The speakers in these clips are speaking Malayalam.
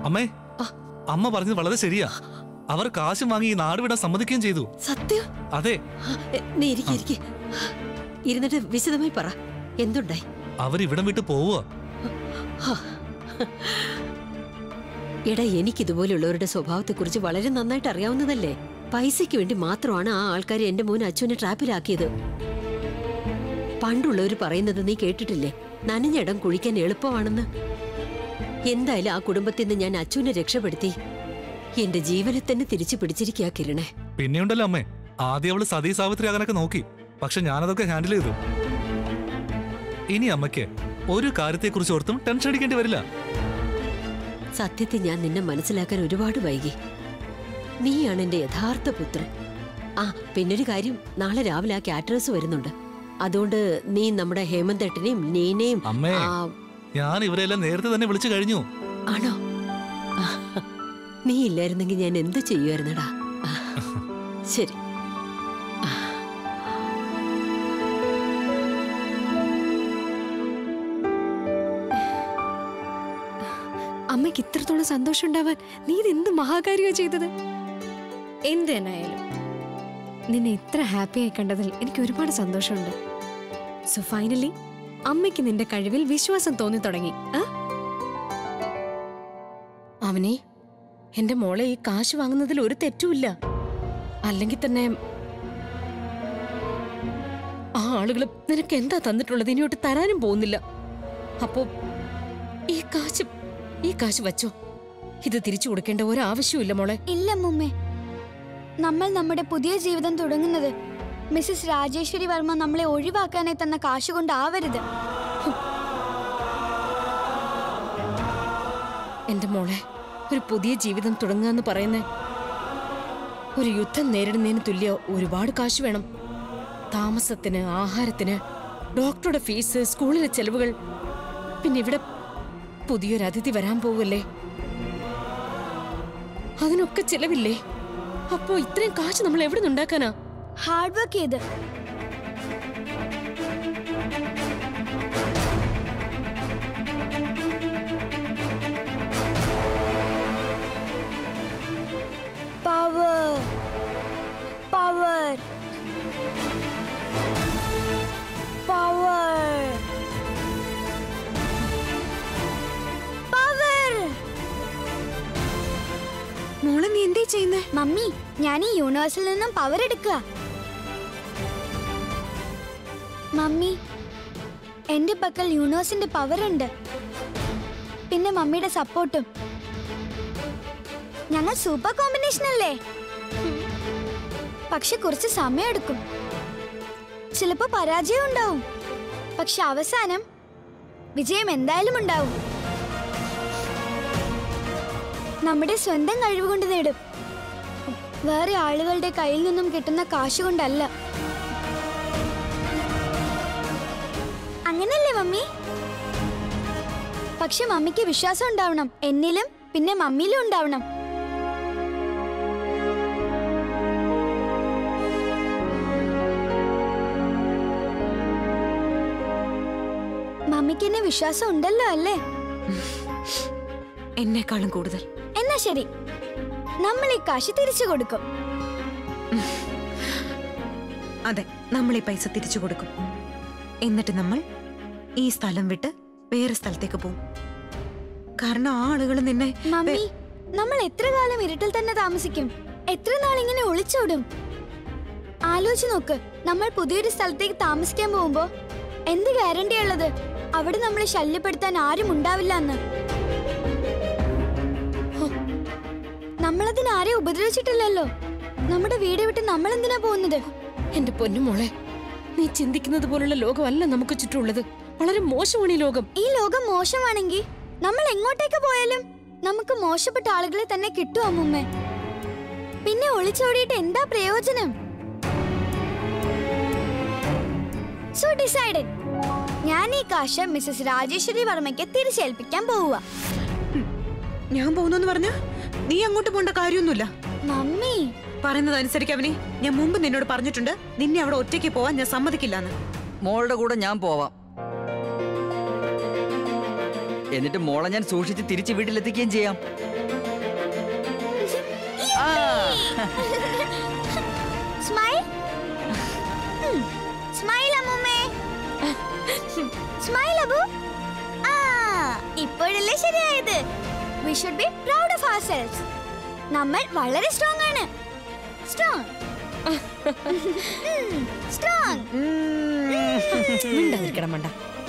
അമ്മേ ആ. അമ്മ പറഞ്ഞത് വളരെ ശരിയാ അവർ കാശും വാങ്ങി ഈ നാട് വിടാൻ സമ്മതിക്കുകയും ചെയ്തു സത്യം അതെ ആ, എ, നീ ഇരിക്കെ ഇരിക്കെ ഇരുന്നിട്ട് വിശദമായി പറ എന്തുണ്ടായി അവർ ഇവിടം വിട്ട് പോവുക എടാ എനിക്ക് ഇതുപോലുള്ളവരുടെ സ്വഭാവത്തെക്കുറിച്ച് വളരെ നന്നായിട്ട് അറിയാവുന്നതല്ലേ പൈസയ്ക്ക് വേണ്ടി മാത്രമാണ് ആ ആൾക്കാർ എന്റെ മോൻ അച്ഛനെ ട്രാപ്പിലാക്കിയത് പണ്ടുള്ളവർ പറയുന്നത് നീ കേട്ടിട്ടില്ലേ നനഞ്ഞിടം കുഴിക്കാൻ എളുപ്പമാണെന്ന് എന്തായാലും ആ കുടുംബത്തിൽ നിന്ന് ഞാൻ അച്ഛനെ രക്ഷപ്പെടുത്തി എന്റെ ജീവനെ തന്നെ തിരിച്ചു പിടിച്ചിരിക്കുക കിരണേ പിന്നെയുണ്ടല്ലോ അമ്മേ ആദ്യം അവള് സതീ സാവിത്രി ആകാനൊക്കെ നോക്കി പക്ഷെ ഞാനതൊക്കെ ഹാൻഡിൽ ചെയ്തു ഇനി അമ്മയ്ക്ക് ഒരു കാര്യത്തെക്കുറിച്ച് ഓർത്തും ടെൻഷൻ അടിക്കേണ്ടി വരില്ല സത്യത്തിൽ ഞാൻ നിന്നെ മനസ്സിലാക്കാൻ ഒരുപാട് വൈകി നീയാണ് എന്റെ യഥാർത്ഥ പുത്രൻ ആ പിന്നൊരു കാര്യം നാളെ രാവിലെ ആ കാറ്ററേഴ്സ് വരുന്നുണ്ട് അതുകൊണ്ട് നീ നമ്മുടെ ഹേമന്തേട്ടനെയും നീനെയും അമ്മേ ആ, ഞാൻ ഇവരെല്ലാം നേരത്തെ തന്നെ വിളിച്ചു കഴിഞ്ഞു ആണോ ആ, നീ ഇല്ലായിരുന്നെങ്കിൽ ഞാൻ എന്ത് ചെയ്യുമായിരുന്നടാ ആ, ശരി അമ്മയ്ക്ക് ഇത്രത്തോളം സന്തോഷം ഉണ്ടാവാൻ നീ ഇത് എന്ത് മഹാകാര്യ ചെയ്തത് എന്ത് തന്നെയായാലും നിന്നെ ഇത്ര ഹാപ്പി ആയി കണ്ടതിൽ എനിക്ക് ഒരുപാട് സന്തോഷമുണ്ട് സോ ഫൈനലി അമ്മയ്ക്ക് നിന്റെ കഴിവിൽ വിശ്വാസം തോന്നി തുടങ്ങി ആ? അവനെ എന്റെ മോളെ ഈ കാശ് വാങ്ങുന്നതിൽ ഒരു തെറ്റുമില്ല അല്ലെങ്കിൽ തന്നെ ആ ആളുകൾ നിനക്ക് എന്താ തന്നിട്ടുള്ളത് ഇനിയോട്ട് തരാനും പോകുന്നില്ല അപ്പോ ഈ കാശ് ഈ കാശ് വച്ചോ ഇത് തിരിച്ചു കൊടുക്കേണ്ട ഒരാവശ്യമില്ല മോളെ ഇല്ല മുമ്മേ നമ്മൾ നമ്മുടെ പുതിയ ജീവിതം തുടങ്ങുന്നത് മിസ്സസ് രാജേശ്വരി വർമ്മ നമ്മളെ ഒഴിവാക്കാനായി തന്ന കാശുകൊണ്ടാവരുത് എന്റെ മോളെ ഒരു പുതിയ ജീവിതം തുടങ്ങുക എന്ന് പറയുന്നേ ഒരു യുദ്ധം നേരിടുന്നതിന് തുല്യ ഒരുപാട് കാശ് വേണം താമസത്തിന് ആഹാരത്തിന് ഡോക്ടറുടെ ഫീസ് സ്കൂളിലെ ചെലവുകൾ പിന്നെ ഇവിടെ പുതിയൊരു അതിഥി വരാൻ പോവല്ലേ അതിനൊക്കെ ചെലവില്ലേ അപ്പോ ഇത്രയും കാശ് നമ്മൾ എവിടെ നിന്നുണ്ടാക്കാനാ ഹാർഡ് വർക്ക് ചെയ്ത് പവർ പവർ പവർ പവർ മോളെ നീ എന്തേ ചെയ്യുന്നേ മമ്മി ഞാൻ ഈ യൂണിവേഴ്സിൽ നിന്നും പവർ എടുക്കുക മമ്മി എന്റെ പക്കൽ യൂണിവേഴ്സിന്റെ പവർ ഉണ്ട് പിന്നെ മമ്മിയുടെ സപ്പോർട്ടും ഞങ്ങൾ സൂപ്പർ കോമ്പിനേഷൻ അല്ലേ പക്ഷെ കുറച്ച് സമയമെടുക്കും ചിലപ്പോ പരാജയം ഉണ്ടാവും പക്ഷെ അവസാനം വിജയം എന്തായാലും ഉണ്ടാവും നമ്മുടെ സ്വന്തം കഴിവ് കൊണ്ട് നേടും വേറെ ആളുകളുടെ കയ്യിൽ നിന്നും കിട്ടുന്ന കാശ് കൊണ്ടല്ല അങ്ങനല്ലേ മമ്മി പക്ഷെ മമ്മിക്ക് വിശ്വാസം ഉണ്ടാവണം എന്നിലും പിന്നെ മമ്മിയിലും ഉണ്ടാവണം മമ്മിക്ക് എന്നെ വിശ്വാസം ഉണ്ടല്ലോ അല്ലേ എന്നെക്കാളും കൂടുതൽ എന്നാ ശരി നമ്മൾ ഈ കാശ് തിരിച്ചു കൊടുക്കും അതെ നമ്മൾ ഈ പൈസ തിരിച്ചു കൊടുക്കും എന്നിട്ട് നമ്മൾ ഈ സ്ഥലം വിട്ട് വേറെ സ്ഥലത്തേക്ക് പോകും കാരണം ആ ആളുകൾ നിന്നെ മമ്മി നമ്മൾ എത്ര കാലം ഇരുട്ടിൽ തന്നെ താമസിക്കും എത്ര നാൾ ഇങ്ങനെ ഒളിച്ചോടും ആലോചിച്ച് നോക്ക് നമ്മൾ പുതിയൊരു സ്ഥലത്തേക്ക് താമസിക്കാൻ പോകുമ്പോ എന്ത് ഗ്യാരണ്ടി ഉള്ളത് അവിടെ നമ്മളെ ശല്യപ്പെടുത്താൻ ആരും ഉണ്ടാവില്ല എന്ന് ഹോ, നമ്മളതിന് ആരെയും ഉപദ്രവിച്ചിട്ടില്ലല്ലോ നമ്മുടെ വീട് വിട്ട് നമ്മൾ എന്തിനാ പോകുന്നത് എന്റെ പൊന്നുമോളെ നീ ചിന്തിക്കുന്നത് പോലുള്ള ലോകമല്ല നമുക്ക് ചുറ്റുമുള്ളത് വളരെ മോശമാണ് ഈ ലോകം ഈ ലോകം മോശമാണെങ്കിൽ നമ്മൾ എങ്ങോട്ടേക്ക് പോയാലും നമുക്ക് മോശപ്പെട്ട ആളുകളെ തന്നെ കിട്ടും അമ്മുമ്മേ പിന്നെ ഒളിച്ചോടിയിട്ട് എന്താ പ്രയോജനം സോ ഡിസൈഡഡ് ഞാൻ ഈ കാശ് മിസ്സസ് രാജേശ്വരി വർമ്മയ്ക്ക് തിരിച്ചേൽപ്പിക്കാൻ പോവുക ഞാൻ പോകുന്നു പറഞ്ഞ നീ അങ്ങോട്ട് പോകേണ്ട കാര്യമൊന്നുമില്ല മമ്മി പറയുന്നത് അനുസരിക്കവനെ ഞാൻ മുമ്പ് നിന്നോട് പറഞ്ഞിട്ടുണ്ട് നിന്നെ അവിടെ ഒറ്റയ്ക്ക് പോവാൻ ഞാൻ സമ്മതിക്കില്ലാന്ന് മോളുടെ കൂടെ ഞാൻ പോവാം എന്നിട്ട് മോളെ ഞാൻ സൂക്ഷിച്ച് തിരിച്ച് വീട്ടിലെത്തിക്കുകയും ചെയ്യാം സ്മൈൽ സ്മൈൽ അമ്മൂമ്മേ സ്മൈൽ അബു ആ ഇപ്പോഴല്ലേ ശരിയായത് we should be proud of ourselves നമ്മൾ വളരെ സ്ട്രോങ് ആണ് സ്ട്രോങ് സ്ട്രോങ് മിണ്ടാതിരിക്കണം മണ്ട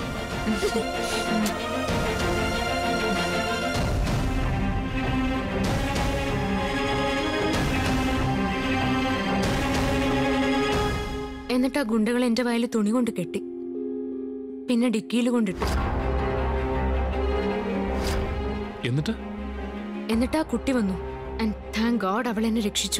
എന്നിട്ട് ആ ഗുണ്ടകൾ എന്റെ വയലിൽ തുണി കൊണ്ട് കെട്ടി പിന്നെ ഡിക്കിയിൽ കൊണ്ടിട്ടു എന്നിട്ട് എന്നിട്ട് ആ കുട്ടി വന്നു ആൻഡ് താങ്ക് ഗോഡ് അവൾ എന്നെ രക്ഷിച്ചു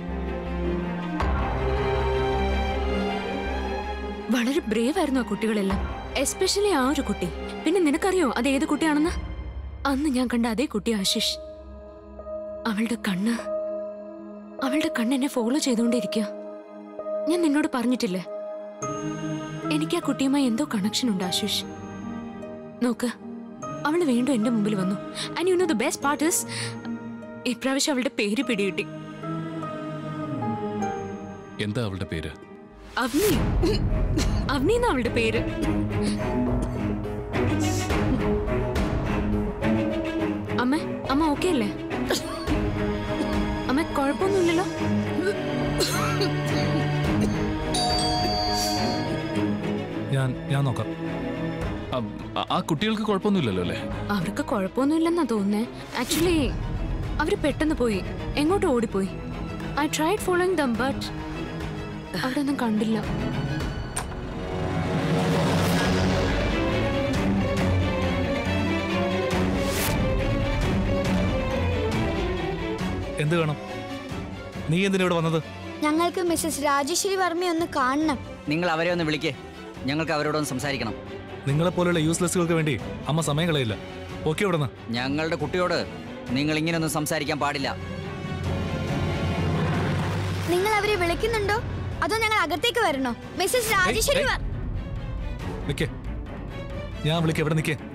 വളരെ ബ്രേവ് ആയിരുന്നു ആ കുട്ടികളെല്ലാം എസ്പെഷ്യലി ആ ഒരു കുട്ടി പിന്നെ നിനക്കറിയോ അത് ഏത് കുട്ടിയാണെന്ന് അന്ന് ഞാൻ കണ്ട അതേ കുട്ടി ആശിഷ് അവളുടെ കണ്ണ് അവളുടെ കണ്ണ് എന്നെ ഫോളോ ചെയ്തുകൊണ്ടിരിക്കുക ഞാൻ നിന്നോട് പറഞ്ഞിട്ടില്ലേ എനിക്ക് ആ കുട്ടിയുമായി എന്തോ കണക്ഷൻ ഉണ്ട് ആശിഷ് നോക്ക് അവൾ വീണ്ടും എന്റെ മുമ്പിൽ വന്നു and you know the best part is ഇപ്രാവശ്യം അവളുടെ പേര് പിടികിട്ടി എന്താ അവളുടെ പേര് അവനി അവനി എന്നാ അവളുടെ പേര് അമ്മ അമ്മ ഓക്കെ അല്ലേ അമ്മ കുഴപ്പമൊന്നുമില്ലല്ലോ ഞാൻ ഞാൻ നോക്കാം ആ- ആ- ആ കുട്ടികൾക്ക് കുഴപ്പമൊന്നുമില്ലല്ലോ അല്ലേ അവർക്ക് കുഴപ്പമൊന്നുമില്ലെന്നാ തോന്നുന്നേ ആക്ച്വലി അവര് പെട്ടെന്ന് പോയി എങ്ങോട്ട് ഓടിപ്പോയി I tried following them but അവിടെ ഒന്നും കണ്ടില്ല എന്ത് വേണം നീ എന്തിനാ ഇവിടെ വന്നത് ഞങ്ങൾക്ക് മിസ്സസ് രാജേശ്വരി വർമ്മയെ ഒന്ന് കാണണം നിങ്ങൾ അവരെ ഒന്ന് വിളിക്കേ ഞങ്ങൾക്ക് അവരോടൊന്ന് സംസാരിക്കണം നിങ്ങളെപ്പോലുള്ള യൂസ്ലെസ്സുകൾക്ക് വേണ്ടി അമ്മ സമയം കളയില്ല ഓക്കെ ഇവിടെ ഞങ്ങളുടെ കുട്ടിയോട് നിങ്ങൾ ഇങ്ങനെയൊന്നും സംസാരിക്കാൻ പാടില്ല നിങ്ങൾ അവരെ വിളിക്കുന്നുണ്ടോ അതോ ഞങ്ങൾ അകത്തേക്ക് വരണോ മിസ്സസ് രാജേശ്വരി ഏയ്. വർ- നിക്കേ ഞാൻ വിളിക്കാം ഇവിടെ നിക്കേ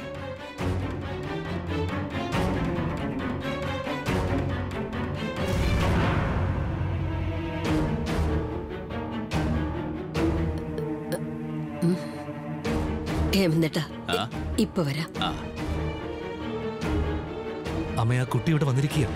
ഹേമന്തേട്ടാ ഇപ്പൊ വരാം അമ്മ ആ കുട്ടി ഇവിടെ വന്നിരിക്കുക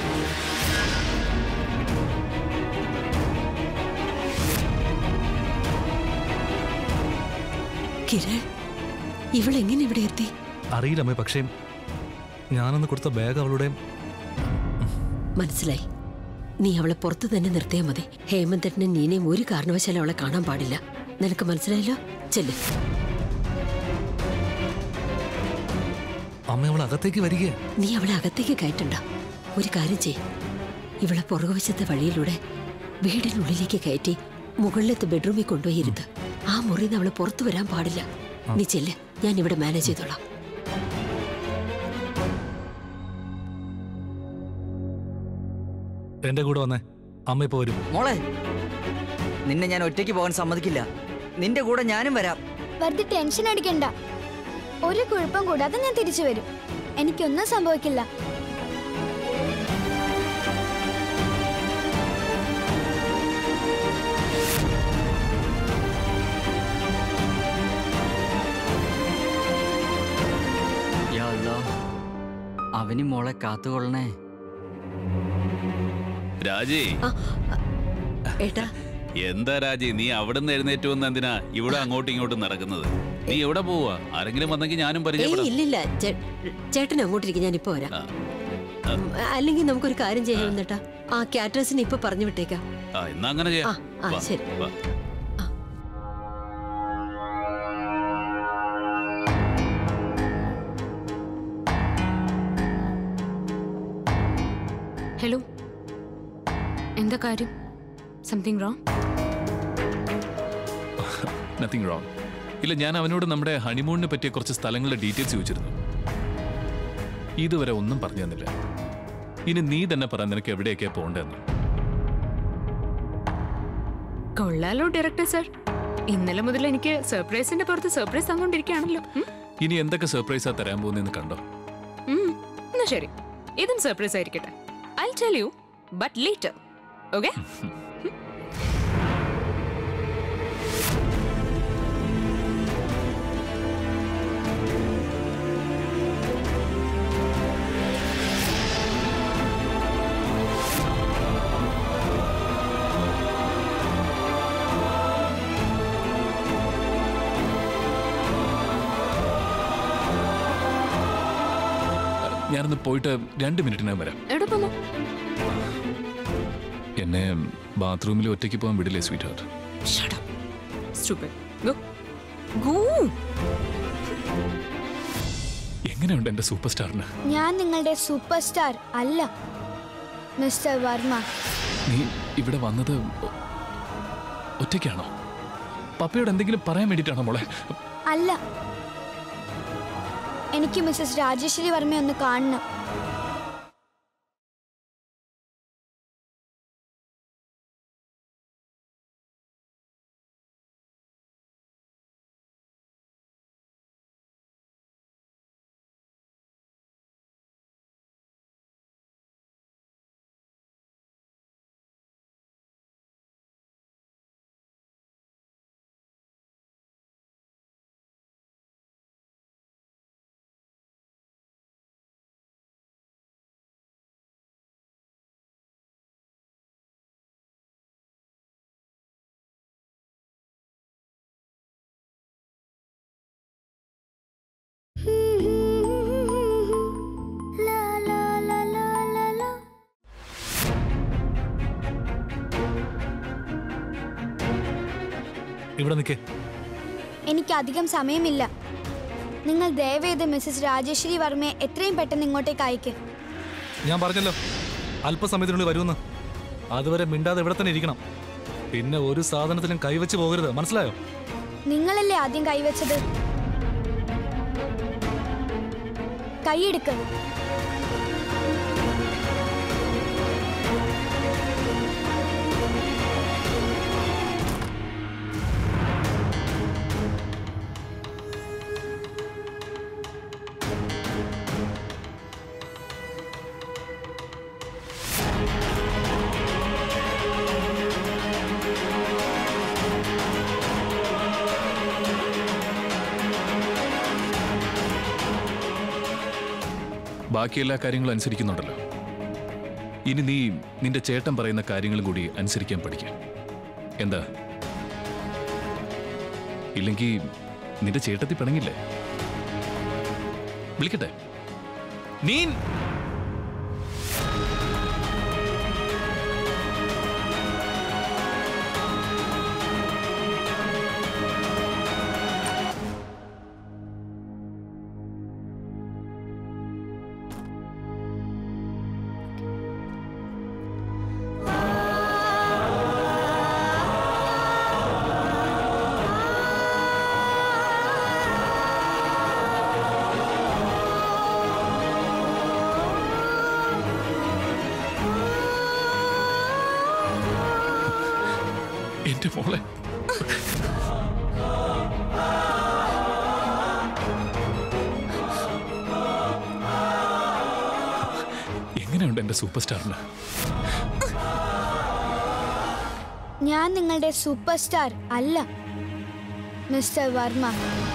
കിരൺ ഇവളെങ്ങനെ ഇവിടെ എത്തി അറിയില്ല അമ്മേ പക്ഷേ ഞാനന്ന് കൊടുത്ത ബാഗ് അവളുടെ മനസ്സിലായി നീ അവളെ പുറത്ത് തന്നെ നിർത്തിയാൽ മതി ഹേമന്തേട്ടനും നീനയും ഒരു കാരണവശാലും അവളെ കാണാൻ പാടില്ല നിനക്ക് മനസ്സിലായല്ലോ ചെല്ല് അമ്മ അവൾ അകത്തേക്ക് വരിക നീ അവളെ അകത്തേക്ക് കയറ്റണ്ട ഒരു കാര്യം ചെയ് ഇവളെ പുറകുവശത്തെ വഴിയിലൂടെ വീടിനുള്ളിലേക്ക് കയറ്റി മുകളിലത്തെ ബെഡ്റൂമിൽ കൊണ്ടുപോയി ഇരുത്ത് ആ മുറിയിൽ നിന്ന് അവള് പുറത്തു വരാൻ പാടില്ല നീ ചെല്ല് ഞാൻ ഇവിടെ മാനേജ് ചെയ്തോളാം എന്റെ കൂടെ വന്നേ അമ്മ ഇപ്പൊ വരും മോളെ നിന്നെ ഞാൻ ഒറ്റയ്ക്ക് പോകാൻ സമ്മതിക്കില്ല നിന്റെ കൂടെ ഞാനും വരാം വെറുതെ ടെൻഷൻ അടിക്കണ്ട ഒരു കുഴപ്പം കൂടാതെ ഞാൻ തിരിച്ചു വരും എനിക്കൊന്നും സംഭവിക്കില്ല യാ അല്ലാ, അവനും മോളെ കാത്തുകൊള്ളണേ രാജി ഏട്ടാ എന്താ രാജി നീ അവിടുന്ന് എഴുന്നേറ്റ് വന്ന് എന്തിനാ ഇവിടെ അങ്ങോട്ടും ഇങ്ങോട്ടും നടക്കുന്നത് നീ എവിടെ പോവാ ആരെങ്കിലും വന്നെങ്കിൽ ഞാനും ഏയ് പരിചയപ്പെടാം ഇല്ലില്ല ചേ- ചേട്ടൻ അങ്ങോട്ടിരിക്കും ഞാൻ ഇപ്പൊ വരാം ആ. ഉം, അല്ലെങ്കിൽ നമുക്കൊരു കാര്യം ചെയ്യാം എന്നിട്ടാ ആ കാറ്റേഴ്സിനെ ഇപ്പൊ പറഞ്ഞു വിട്ടേക്കാം ആ എന്നാ അങ്ങനെ ആ ചെയ്യാം ആ വാ, ശരി വാ. ഹലോ എന്താ കാര്യം സംതിങ് റോങ് നത്തിങ് റോങ് ഇല്ല ഞാൻ അവനോട് നമ്മുടെ ഹണിമൂണിനെ പറ്റിയ കുറച്ച് സ്ഥലങ്ങളുടെ ഡീറ്റെയിൽസ് ചോദിച്ചിരുന്നു ഇതുവരെ ഒന്നും പറഞ്ഞു തന്നില്ല ഇനി നീ തന്നെ പറ നിനക്ക് എവിടെയൊക്കെയാ പോകേണ്ടതെന്ന് കൊള്ളാലോ ഡയറക്ടർ സർ ഇന്നലെ മുതൽ എനിക്ക് സർപ്രൈസിന്റെ പുറത്ത് സർപ്രൈസ് തന്നുകൊണ്ടിരിക്കുകയാണല്ലോ ഉം? ഇനി എന്തൊക്കെ സർപ്രൈസാ തരാൻ പോകുന്നതെന്ന് കണ്ടോ ഉം. എന്നാ ശരി ഇതും സർപ്രൈസ് ആയിരിക്കട്ടെ I tell you but later okay ഞാനൊന്ന് പോയിട്ട് രണ്ട് മിനിറ്റിനകം വരാം എവിടെ പോന്നു എന്നെ ബാത്റൂമിൽ ഒറ്റയ്ക്ക് പോകാൻ വിടില്ലേ sweetheart Shut up. Stupid. Go. Go. എങ്ങനെയുണ്ട് എന്റെ സൂപ്പർ സ്റ്റാറിന് ഞാൻ നിങ്ങളുടെ സൂപ്പർ സ്റ്റാർ അല്ല മിസ്റ്റർ വർമ്മ നീ ഇവിടെ വന്നത് ഒ- ഒറ്റയ്ക്കാണോ പപ്പയോട് എന്തെങ്കിലും പറയാൻ വേണ്ടിയിട്ടാണോ മോളെ അല്ല എനിക്ക് മിസ്സസ് രാജേശ്വരി വർമ്മയെ ഒന്ന് കാണണം ഇവിടെ നിൽക്കേ എനിക്ക് അധികം സമയമില്ല നിങ്ങൾ ദയവേത് മിസ്സസ് രാജേശ്വരി വർമ്മയെ എത്രയും പെട്ടെന്ന് ഇങ്ങോട്ടേക്ക് അയക്ക് ഞാൻ പറഞ്ഞല്ലോ അല്പസമയത്തിനുള്ളിൽ വരുമെന്ന് അതുവരെ മിണ്ടാതെ ഇവിടെ തന്നെ ഇരിക്കണം പിന്നെ ഒരു സാധനത്തിലും കൈവച്ച് പോകരുത് മനസ്സിലായോ നിങ്ങളല്ലേ ആദ്യം കൈവച്ചത് കൈയെടുക്ക് ബാക്കി എല്ലാ കാര്യങ്ങളും അനുസരിക്കുന്നുണ്ടല്ലോ ഇനി നീ നിന്റെ ചേട്ടൻ പറയുന്ന കാര്യങ്ങളും കൂടി അനുസരിക്കാൻ പഠിക്കാം എന്താ ഇല്ലെങ്കിൽ നിന്റെ ചേട്ടത്തി പിണങ്ങില്ലേ വിളിക്കട്ടെ നീ എന്റെ മോളെ എങ്ങനെയുണ്ട് എന്റെ സൂപ്പർ സ്റ്റാറിന് ഞാൻ നിങ്ങളുടെ സൂപ്പർ സ്റ്റാർ അല്ല മിസ്റ്റർ വർമ്മ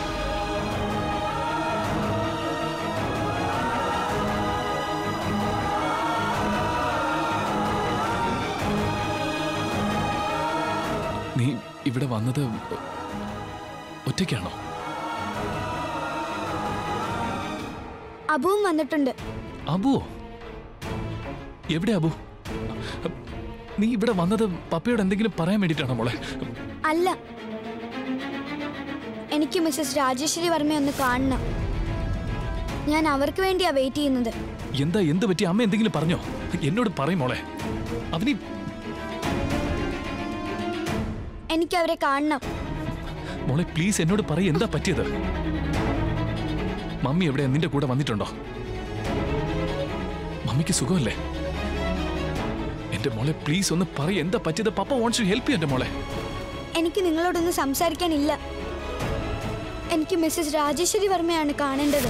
നീ ഇവിടെ വന്നത് ഒറ്റയ്ക്കാണോ അബുവും വന്നിട്ടുണ്ട് അബുവോ എവിടെ അബു നീ ഇവിടെ വന്നത് പപ്പയോട് എന്തെങ്കിലും പറയാൻ വേണ്ടിയിട്ടാണോ മോളെ അല്ല എനിക്ക് മിസ്സസ് രാജേശ്വരി വർമ്മയെ ഒന്ന് കാണണം ഞാൻ അവർക്ക് വേണ്ടിയാ വെയിറ്റ് ചെയ്യുന്നത് എന്താ എന്ത് പറ്റി അമ്മ എന്തെങ്കിലും പറഞ്ഞോ എന്നോട് പറയും മോളെ അവനീ എനിക്ക് അവരെ കാണണം മോളെ പ്ലീസ് എന്നോട് പറയും എന്താ പറ്റിയത് മമ്മി എവിടെ നിന്റെ കൂടെ വന്നിട്ടുണ്ടോ മമ്മിക്ക് സുഖമല്ലേ എന്റെ മോളെ പ്ലീസ് ഒന്ന് പറയും എന്താ പറ്റിയത് പപ്പ വോൺസ് ടു ഹെൽപ്പ് എന്റെ മോളെ എനിക്ക് നിങ്ങളോടൊന്ന് സംസാരിക്കാനില്ല എനിക്ക് മിസ്സസ് രാജേശ്വരി വർമ്മയാണ് കാണേണ്ടത്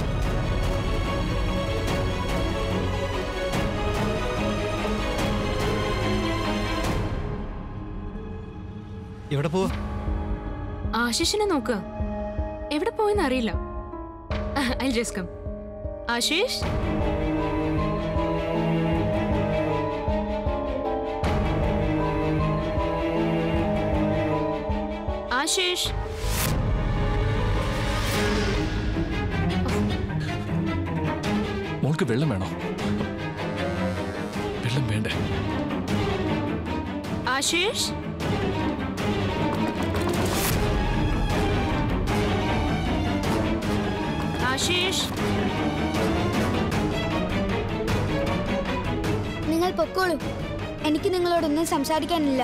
എവിടെ പോവാ ആശിഷിനെ നോക്ക് എവിടെ പോയെന്ന് അറിയില്ല I just come Ashish Ashish മോൾക്ക് വെള്ളം വേണോ വെള്ളം വേണ്ടേ ആശിഷ് ആശിഷ് നിങ്ങൾ പൊക്കോളൂ എനിക്ക് നിങ്ങളോടൊന്നും സംസാരിക്കാനില്ല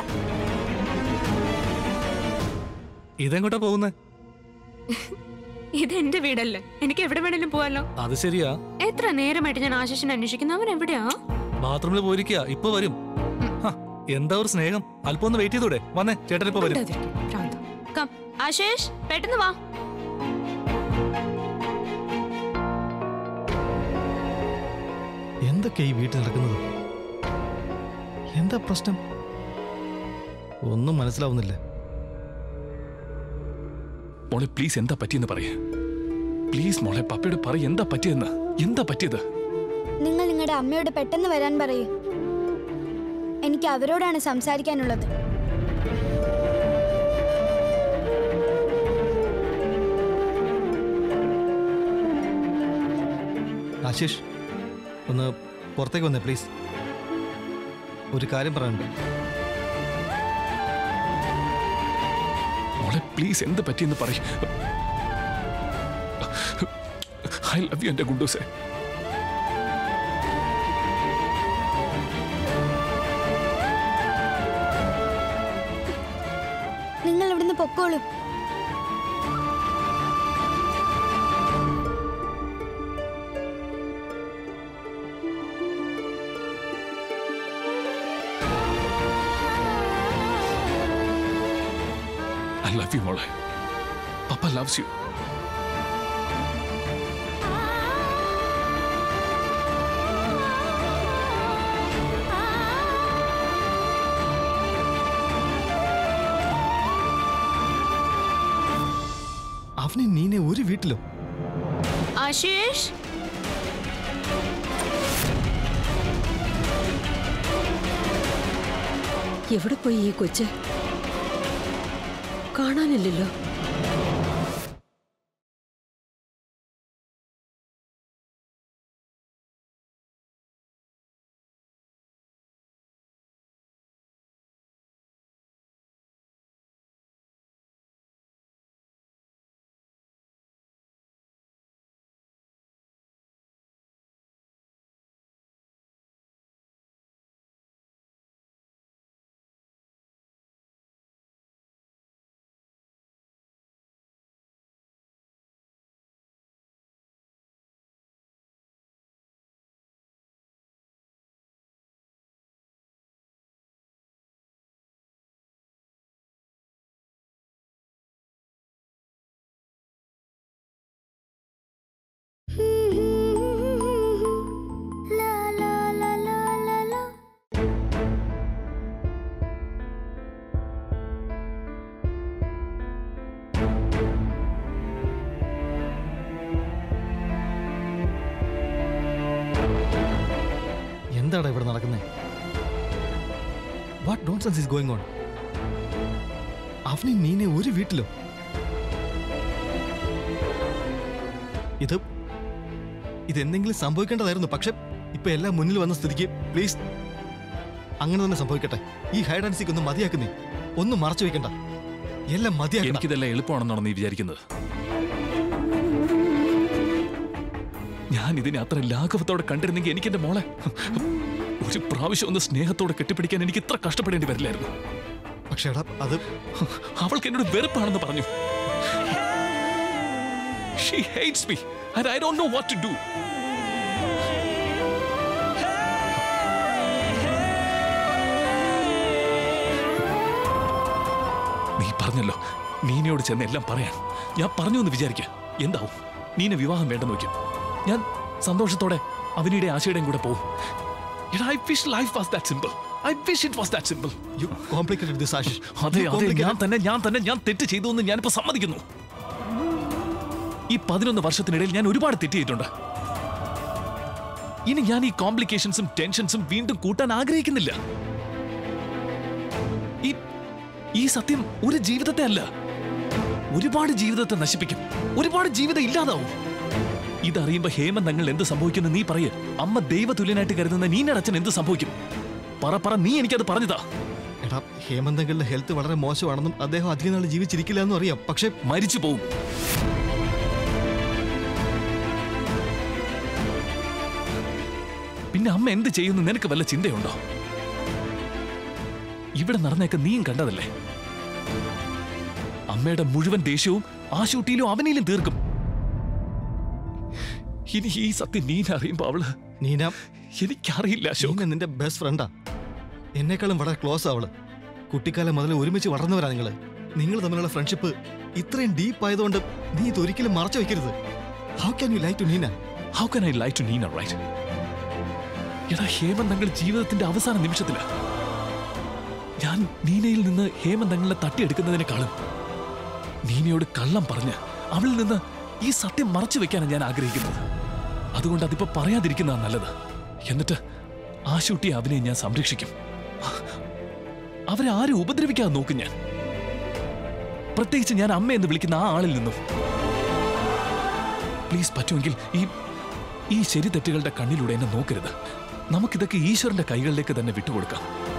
ഇതെങ്ങോട്ടാ പോകുന്നേ ഇത് എന്റെ വീടല്ലേ എനിക്ക് എവിടെ വേണേലും പോവാലോ അത് ശരിയാ എത്ര നേരമായിട്ട് ഞാൻ ആശിഷിനെ അന്വേഷിക്കുന്നു അവൻ എവിടെയാ ബാത്റൂമിൽ പോയിരിക്കുക ഇപ്പൊ വരും ഹ, എന്താ ഒരു സ്നേഹം അല്പം ഒന്ന് വെയിറ്റ് ചെയ്തൂടെ വന്നേ ചേട്ടൻ ഇപ്പൊ വരും മിണ്ടാതിരിക്ക്, ഭ്രാന്ത്. കം ആശിഷ് പെട്ടെന്ന് വാ എന്തൊക്കെയാ ഈ വീട്ടിൽ നടക്കുന്നത് എന്താ പ്രശ്നം ഒന്നും മനസ്സിലാവുന്നില്ല മോളെ പ്ലീസ് എന്താ പറ്റിയെന്ന് പറയേ പ്ലീസ് മോളെ പപ്പയോട് പറ എന്താ പറ്റിയെന്ന് എന്താ പറ്റിയത് നിങ്ങൾ നിങ്ങളുടെ അമ്മയോട് പെട്ടെന്ന് വരാൻ പറയൂ എനിക്ക് അവരോടാണ് സംസാരിക്കാനുള്ളത് ആശിഷ് ഒന്ന് പുറത്തേക്ക് വന്നേ പ്ലീസ് ഒരു കാര്യം പറയാനുണ്ട് മോളെ പ്ലീസ് എന്ത് പറ്റിയെന്ന് പറയ ഐ ലവ് യു എന്റെ ഗുണ്ടൂസേ നിങ്ങൾ ഇവിടുന്ന് പൊക്കോളൂ ഐ ലവ് യു മോളെ പപ്പ ലവ്സ് യു അവനെ നീനെ ഒരു വീട്ടിലോ ആശിഷ് എവിടെ പോയി ഈ കൊച്ച് കാണാനില്ലല്ലോ എന്താടാ ഇവിടെ നടക്കുന്നത് what nonsense is going on അവനെ നീനെ ഒരു വീട്ടിലോ ഇത് ഇതെന്തെങ്കിലും സംഭവിക്കേണ്ടതായിരുന്നു പക്ഷെ ഇപ്പൊ എല്ലാം മുന്നിൽ വന്ന സ്ഥിതിക്ക് പ്ലീസ് അങ്ങനെ തന്നെ സംഭവിക്കട്ടെ ഈ ഹൈഡ് ആൻഡ് സീക്ക് ഒന്ന് മതിയാക്കുന്നേ ഒന്നും മറച്ചു വെക്കണ്ട എല്ലാം മതിയാക്കണം എനിക്കിതെല്ലാം എളുപ്പമാണെന്നാണ് നീ വിചാരിക്കുന്നത് ഞാൻ ഇതിനെ അത്ര ലാഘവത്തോടെ കണ്ടിരുന്നെങ്കിൽ എനിക്ക് എന്റെ മോളെ ഒരു പ്രാവശ്യം ഒന്ന് സ്നേഹത്തോടെ കെട്ടിപ്പിടിക്കാൻ എനിക്ക് ഇത്ര കഷ്ടപ്പെടേണ്ടി വരില്ലായിരുന്നു പക്ഷേ എടാ അത് അവൾക്ക് എന്നോട് വെറുപ്പാണെന്ന് പറഞ്ഞു She hates me and I don't know what to do. നീ പറഞ്ഞല്ലോ നീനയോട് ചെന്ന് എല്ലാം പറയാൻ ഞാൻ പറഞ്ഞു എന്ന് വിചാരിക്കുക എന്താവും നീനെ വിവാഹം വേണ്ടെന്ന് വയ്ക്കും ഞാൻ സന്തോഷത്തോടെ അവനിയുടെ ആശയുടെയും കൂടെ പോവും എടാ I wish life was that simple I wish it was that simple you complicated this Ashish അതെ You അതെ complicated- ഞാൻ തന്നെ ഞാൻ തന്നെ ഞാൻ തെറ്റ് ചെയ്തു എന്ന് ഞാനിപ്പോ സമ്മതിക്കുന്നു ഈ പതിനൊന്ന് വർഷത്തിനിടയിൽ ഞാൻ ഒരുപാട് തെറ്റ് ചെയ്തിട്ടുണ്ട് ഇനി ഞാൻ ഈ കോംപ്ലിക്കേഷൻസും ടെൻഷൻസും വീണ്ടും കൂട്ടാൻ ആഗ്രഹിക്കുന്നില്ല ഈ ഈ സത്യം ഒരു ജീവിതത്തെ അല്ല ഒരുപാട് ജീവിതത്തെ നശിപ്പിക്കും ഒരുപാട് ജീവിതം ഇല്ലാതാവും ഇതറിയുമ്പോ ഹേമന്ത് തങ്ങൾ എന്ത് സംഭവിക്കുന്നു നീ പറയ അമ്മ ദൈവതുല്യനായിട്ട് കരുതുന്ന നീനയുടെ അച്ഛൻ എന്ത് സംഭവിക്കും പറ പറ നീ എനിക്കത് പറഞ്ഞതാ എടാ ഹേമന്തങ്ങളുടെ ഹെൽത്ത് വളരെ മോശമാണെന്നും അദ്ദേഹം അധികം നാൾ ജീവിച്ചിരിക്കില്ല എന്നും അറിയാം പക്ഷേ മരിച്ചു പോവും പിന്നെ അമ്മ എന്ത് ചെയ്യുന്നു നിനക്ക് വല്ല ചിന്തയുണ്ടോ ഇവിടെ നടന്നേക്ക് നീയും കണ്ടതല്ലേ അമ്മയുടെ മുഴുവൻ ദേഷ്യവും ആ ഷൂട്ടിയിലും അവനിലും തീർക്കും ഇനി ഈ സത്യം നീന അറിയുമ്പോ അവള് നീന എനിക്കറിയില്ല അശോക് നീന നിന്റെ ബെസ്റ്റ് ഫ്രണ്ടാ എന്നെക്കാളും വളരെ ക്ലോസ് അവള് കുട്ടിക്കാലം മുതൽ ഒരുമിച്ച് വളർന്നവരാ നിങ്ങള് നിങ്ങൾ തമ്മിലുള്ള ഫ്രണ്ട്ഷിപ്പ് ഇത്രയും ഡീപ്പ് ആയതുകൊണ്ട് നീ ഇത് ഒരിക്കലും മറച്ചു വെക്കരുത് how can you lie to Neena how can I lie to Neena right എടാ ഹേമന്ത് തങ്ങൾ ജീവിതത്തിന്റെ അവസാന നിമിഷത്തില് ഞാൻ നീനയിൽ നിന്ന് ഹേമന്ത് തങ്ങളെ തട്ടിയെടുക്കുന്നതിനേക്കാളും നീനയോട് കള്ളം പറഞ്ഞ് അവളിൽ നിന്ന് ഈ സത്യം മറച്ചു വെക്കാനാണ് ഞാൻ ആഗ്രഹിക്കുന്നത് അതുകൊണ്ട് അതിപ്പോ പറയാതിരിക്കുന്നതാണ് നല്ലത് എന്നിട്ട് ആ ഷൂട്ടി അവനെ ഞാൻ സംരക്ഷിക്കും അവരെ ആരും ഉപദ്രവിക്കാതെ നോക്കും ഞാൻ പ്രത്യേകിച്ച് ഞാൻ അമ്മ എന്ന് വിളിക്കുന്ന ആ ആളിൽ നിന്നും പ്ലീസ് പറ്റുമെങ്കിൽ ഈ ഈ ശരി തെറ്റുകളുടെ കണ്ണിലൂടെ എന്നെ നോക്കരുത് നമുക്കിതൊക്കെ ഈശ്വരന്റെ കൈകളിലേക്ക് തന്നെ വിട്ടുകൊടുക്കാം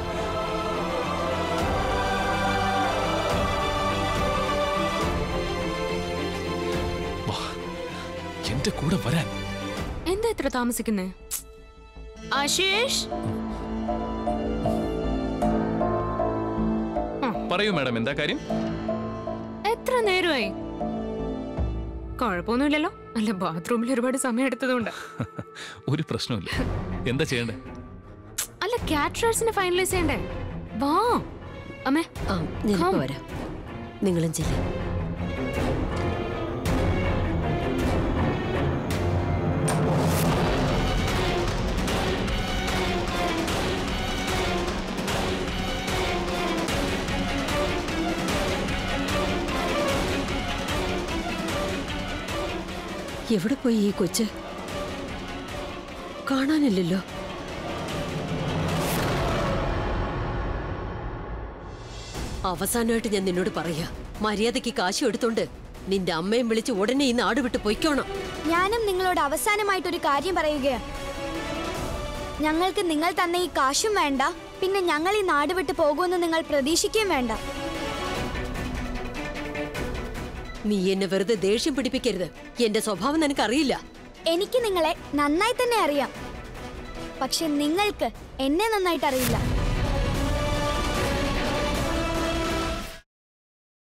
വാ, എന്റെ കൂടെ വരാൻ എന്താ ഇത്ര താമസിക്കുന്നേ ആശേഷ് പറയൂ മാഡം എന്താ കാര്യം എത്ര നേരമായി കുഴപ്പമൊന്നുമില്ലല്ലോ അല്ല ബാത്റൂമിൽ ഒരുപാട് സമയം എടുത്തതുകൊണ്ട് ഒരു പ്രശ്നമില്ല എന്താ ചെയ്യണ്ടേ അല്ല കാറ്ററേഴ്സിനെ ഫൈനലൈസ് ചെയ്യണ്ടേ വാ അമ്മേ ആ ഞാനിപ്പോ Come. വരാം നിങ്ങളും ചെല്ലും എവിടെ പോയി ഈ കൊച്ച് കാണാനില്ലല്ലോ അവസാനമായിട്ട് ഞാൻ നിന്നോട് പറയാ മര്യാദയ്ക്ക് കാശ് എടുത്തോണ്ട് നിന്റെ അമ്മയും വിളിച്ച് ഉടനെ ഈ നാട് വിട്ട് പൊയ്ക്കോണം ഞാനും നിങ്ങളോട് അവസാനമായിട്ടൊരു കാര്യം പറയുകയാ ഞങ്ങൾക്ക് നിങ്ങൾ തന്ന ഈ കാശും വേണ്ട പിന്നെ ഞങ്ങൾ ഈ നാട് വിട്ട് പോകുമെന്ന് നിങ്ങൾ പ്രതീക്ഷിക്കുകയും വേണ്ട നീ എന്നെ വെറുതെ ദേഷ്യം പിടിപ്പിക്കരുത് എന്റെ സ്വഭാവം നിനക്കറിയില്ല എനിക്ക് നിങ്ങളെ നന്നായി തന്നെ അറിയാം പക്ഷെ നിങ്ങൾക്ക് എന്നെ നന്നായിട്ട് അറിയില്ല